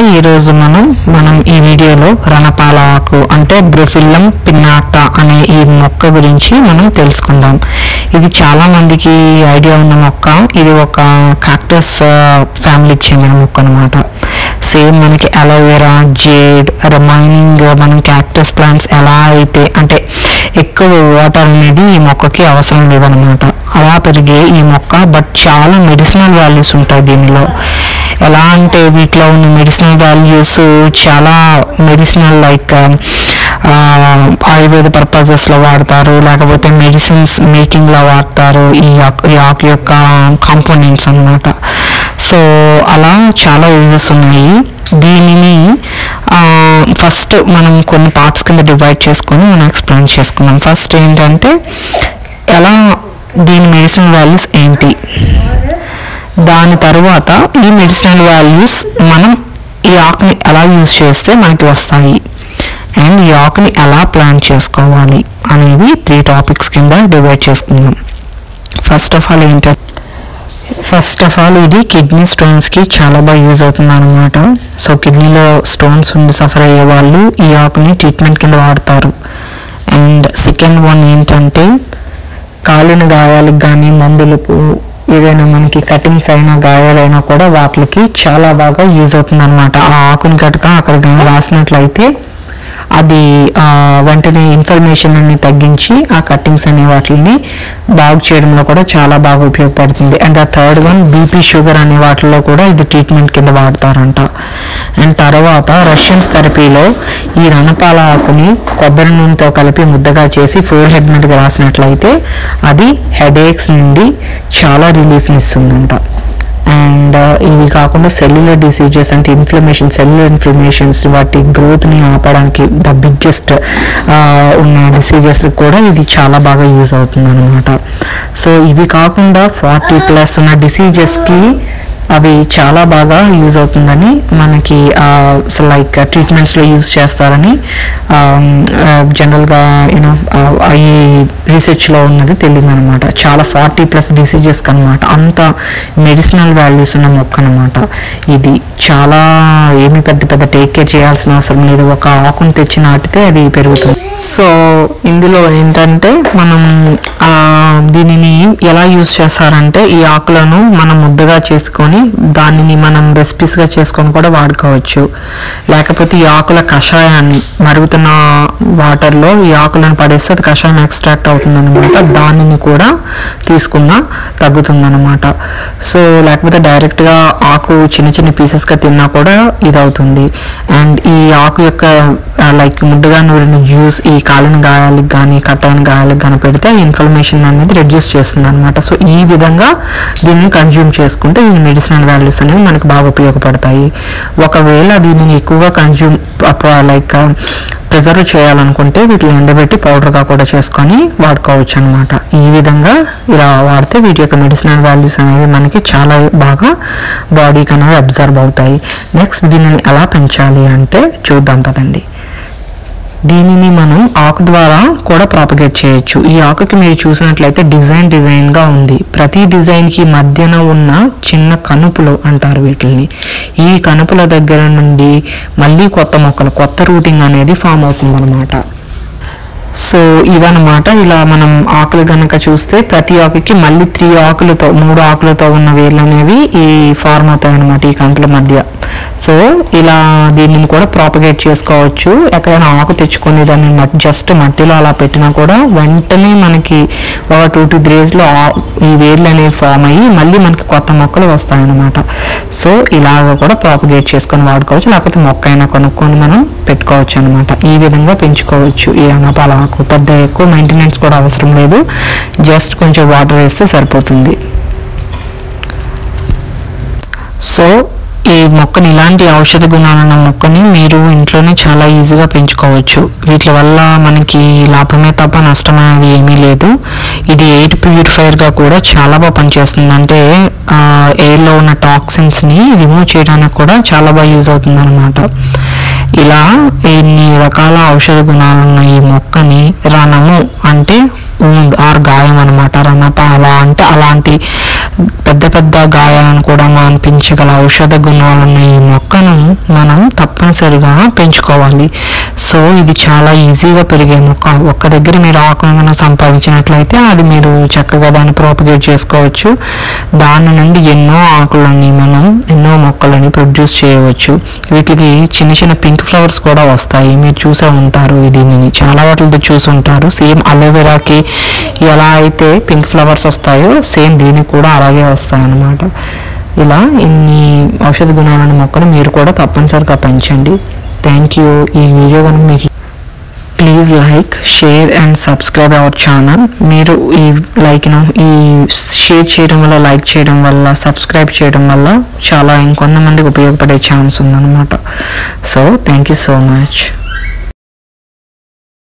ఈరోజు మనం మనం ఈ వీడియోలో రణపాల ఆకు అంటే బ్రొఫిల్లం పిన్నాట అనే ఈ మొక్క గురించి మనం తెలుసుకుందాం ఇది చాలా మందికి ఐడియా ఉన్న మొక్క ఇది ఒక కాక్టస్ ఫ్యామిలీకి చెందిన మొక్క అనమాట సేమ్ మనకి అలోవెరా జేడ్ రిమైనింగ్ మనం క్యాక్టస్ ప్లాంట్స్ ఎలా అయితే అంటే ఎక్కువ వాటర్ అనేది ఈ మొక్కకి అవసరం లేదనమాట అలా పెరిగే ఈ మొక్క బట్ చాలా మెడిసినల్ వాల్యూస్ ఉంటాయి దీనిలో ఎలా అంటే వీటిలో ఉన్న మెడిసినల్ వాల్యూస్ చాలా మెడిసినల్ లైక్ ఆయుర్వేద పర్పసెస్లో వాడతారు లేకపోతే మెడిసిన్స్ మేకింగ్లో వాడతారు ఈ ఆకు ఈ ఆకు యొక్క కాంపోనెంట్స్ అన్నమాట సో అలా చాలా యూజెస్ ఉన్నాయి దీనిని ఫస్ట్ మనం కొన్ని పార్ట్స్ కింద డివైడ్ చేసుకొని మనం ఎక్స్ప్లెయిన్ చేసుకుందాం ఫస్ట్ ఏంటంటే ఎలా దీని మెడిసినల్ వాల్యూస్ ఏంటి దాని తర్వాత ఈ మెడిసినల్ వాల్యూస్ మనం ఈ ఆకుని ఎలా యూజ్ చేస్తే మనకి వస్తాయి అండ్ ఈ ఆకుని ఎలా ప్లాన్ చేసుకోవాలి అనేవి త్రీ టాపిక్స్ కింద డివైడ్ చేసుకుందాం ఫస్ట్ ఆఫ్ ఆల్ ఏంటంటే ఫస్ట్ ఆఫ్ ఆల్ ఇది కిడ్నీ స్టోన్స్కి చాలా బాగా యూజ్ అవుతుంది అనమాట సో కిడ్నీలో స్టోన్స్ ఉండి సఫర్ అయ్యే వాళ్ళు ఈ ఆకుని ట్రీట్మెంట్ కింద వాడతారు అండ్ సెకండ్ వన్ ఏంటంటే కాలిన గాయాలకు కానీ మందులకు ఏదైనా మనకి కటింగ్స్ అయినా గాయాలైనా కూడా వాటికి చాలా బాగా యూజ్ అవుతుంది అనమాట ఆ ఆకుని కనుక అక్కడ కానీ రాసినట్లయితే అది ఆ, వెంటనే ఇన్ఫర్మేషన్ అన్ని తగ్గించి ఆ కట్టింగ్స్ అనే వాటిని బాగు చేయడంలో కూడా చాలా బాగా ఉపయోగపడుతుంది అండ్ ఆ థర్డ్ వన్ బీపీ షుగర్ అనే వాటిల్లో కూడా ఇది ట్రీట్మెంట్ కింద వాడతారంట అండ్ తర్వాత రష్యన్స్ థెరపీలో ఈ రణపాల ఆకుని కొబ్బరి నూనెతో కలిపి ముద్దగా చేసి ఫోర్ హెడ్ మీదకి రాసినట్లయితే అది హెడేక్స్ నుండి చాలా రిలీఫ్ని ఇస్తుందంట అండ్ ఇవి కాకుండా సెల్యులర్ డిసీజెస్ అంటే ఇన్ఫ్లమేషన్ సెల్యులర్ ఇన్ఫ్లమేషన్స్ వాటి గ్రోత్ని ఆపడానికి ద బిగ్గెస్ట్ ఉన్న డిసీజెస్ కూడా ఇది చాలా బాగా యూజ్ అవుతుంది అనమాట సో ఇవి కాకుండా ఫార్టీ ప్లస్ ఉన్న డిసీజెస్కి అవి చాలా బాగా యూజ్ అవుతుందని మనకి లైక్ ట్రీట్మెంట్స్లో యూజ్ చేస్తారని జనరల్గా యూనో ఈ రీసెర్చ్లో ఉన్నది తెలియదు అనమాట చాలా ఫార్టీ ప్లస్ డిసీజెస్కి అనమాట అంత మెడిసినల్ వాల్యూస్ ఉన్న మొక్క అనమాట ఇది చాలా ఏమి పెద్ద పెద్ద టేక్ కేర్ చేయాల్సిన అవసరం లేదు ఒక ఆకును తెచ్చి నాటితే అది పెరుగుతుంది సో ఇందులో ఏంటంటే మనం ఆ, దీనిని ఎలా యూజ్ చేస్తారంటే ఈ ఆకులను మనం ముద్దగా చేసుకొని దానిని మనం రెసిపీస్గా చేసుకొని కూడా వాడుకోవచ్చు లేకపోతే ఈ ఆకుల కషాయాన్ని మరుగుతున్న వాటర్లో ఈ ఆకులను పడేస్తే అది కషాయం ఎక్స్ట్రాక్ట్ అవుతుందన్నమాట దానిని కూడా తీసుకున్నా తగ్గుతుందన్నమాట సో లేకపోతే డైరెక్ట్గా ఆకు చిన్న చిన్న పీసెస్గా తిన్నా కూడా ఇది అవుతుంది అండ్ ఈ ఆకు యొక్క లైక్ ముద్దగా నూరిన జ్యూస్ ఈ కాలిన గాయాలకు కానీ కట్టైన గాయాలకు కానీ పెడితే ఇన్ఫ్లమేషన్ అనేది రెడ్యూస్ చేస్తుంది అనమాట సో ఈ విధంగా దీన్ని కన్జ్యూమ్ చేసుకుంటే దీని మెడిసినల్ వాల్యూస్ అనేవి మనకు బాగా ఉపయోగపడతాయి ఒకవేళ దీనిని ఎక్కువగా కన్జ్యూమ్ లైక్ ప్రిజర్వ్ చేయాలనుకుంటే వీటిని ఎండబెట్టి పౌడర్గా కూడా చేసుకొని వాడుకోవచ్చు అనమాట ఈ విధంగా ఇలా వాడితే వీటి యొక్క మెడిసినల్ వాల్యూస్ అనేవి మనకి చాలా బాగా బాడీకి అనేవి అబ్జర్వ్ అవుతాయి నెక్స్ట్ దీనిని ఎలా పెంచాలి అంటే చూద్దాం పదండి దీనిని మనం ఆకు ద్వారా కూడా ప్రాపగేట్ చేయొచ్చు ఈ ఆకుకి మీరు చూసినట్లయితే డిజైన్ డిజైన్ గా ఉంది ప్రతి డిజైన్ కి మధ్యన ఉన్న చిన్న కనుపులు అంటారు వీటిని ఈ కనుపుల దగ్గర నుండి మళ్ళీ కొత్త మొక్కలు కొత్త రూటింగ్ అనేది ఫామ్ అవుతుంది సో ఇదన్నమాట ఇలా మనం ఆకులు గనక చూస్తే ప్రతి ఆకుకి మళ్ళీ త్రీ ఆకులతో మూడు ఆకులతో ఉన్న వేర్లు అనేవి ఈ ఫార్మ్ అవుతాయి అనమాట ఈ కంకుల మధ్య సో ఇలా దీనిని కూడా ప్రాపగేట్ చేసుకోవచ్చు ఎక్కడైనా ఆకు తెచ్చుకొని దాన్ని మట్ జస్ట్ మట్టిలో అలా పెట్టినా కూడా వెంటనే మనకి ఒక టూ టు త్రీ డేస్లో ఈ వేర్లు అనేవి ఫామ్ అయ్యి మళ్ళీ మనకి కొత్త మొక్కలు వస్తాయన్నమాట సో ఇలాగ కూడా ప్రాపగేట్ చేసుకొని వాడుకోవచ్చు లేకపోతే మొక్క అయినా కొనుక్కొని మనం పెట్టుకోవచ్చు అనమాట ఈ విధంగా పెంచుకోవచ్చు ఈ అనపాల ఆకు పెద్ద ఎక్కువ మెయింటెనెన్స్ కూడా అవసరం లేదు జస్ట్ కొంచెం వాటర్ వేస్తే సరిపోతుంది సో ఈ మొక్కని ఇలాంటి ఔషధ గుణాలున్న మొక్కని మీరు ఇంట్లోనే చాలా ఈజీగా పెంచుకోవచ్చు వీటి వల్ల మనకి లాభమే తప్ప నష్టం అనేది ఏమీ లేదు ఇది ఎయిర్ ప్యూరిఫైయర్గా కూడా చాలా బాగా పనిచేస్తుంది అంటే ఎయిర్లో ఉన్న టాక్సిన్స్ని రిమూవ్ చేయడానికి కూడా చాలా బాగా యూజ్ అవుతుంది అనమాట ఇలా ఇన్ని రకాల ఔషధ గుణాలున్న ఈ మొక్కని రణము అంటే wound ఆర్ గాయం అనమాట రణప అలా అంటే అలాంటి పెద్ద పెద్ద గాయాలను కూడా మాన్పించగల ఔషధ గుణాలున్న ఈ మొక్కను మనం తప్పనిసరిగా పెంచుకోవాలి సో ఇది చాలా ఈజీగా పెరిగే మొక్క ఒక్క దగ్గర మీరు ఆకులను సంపాదించినట్లయితే అది మీరు చక్కగా దాన్ని ప్రాపగేట్ చేసుకోవచ్చు దాని నుండి ఎన్నో ఆకులని మనం ఎన్నో మొక్కలని ప్రొడ్యూస్ చేయవచ్చు వీటికి చిన్న చిన్న పింక్ ఫ్లవర్స్ కూడా వస్తాయి మీరు చూసే ఉంటారు దీనిని చాలా వాటితో చూసి ఉంటారు సేమ్ అలోవెరాకి ఎలా అయితే పింక్ ఫ్లవర్స్ వస్తాయో సేమ్ దీనికి కూడా అలాగే వస్తాయి అన్నమాట ఇలా ఇన్ని ఔషధ గుణాలను మొక్కలు మీరు కూడా తప్పనిసరిగా పెంచండి థ్యాంక్ యూ ఈ వీడియో కనుక మీకు please like share and subscribe our channel మీరు ఈ లైక్ను ఈ షేర్ చేయడం వల్ల లైక్ చేయడం వల్ల సబ్స్క్రైబ్ చేయడం వల్ల చాలా ఇంకొంతమందికి ఉపయోగపడే ఛాన్స్ ఉందన్నమాట so thank you so much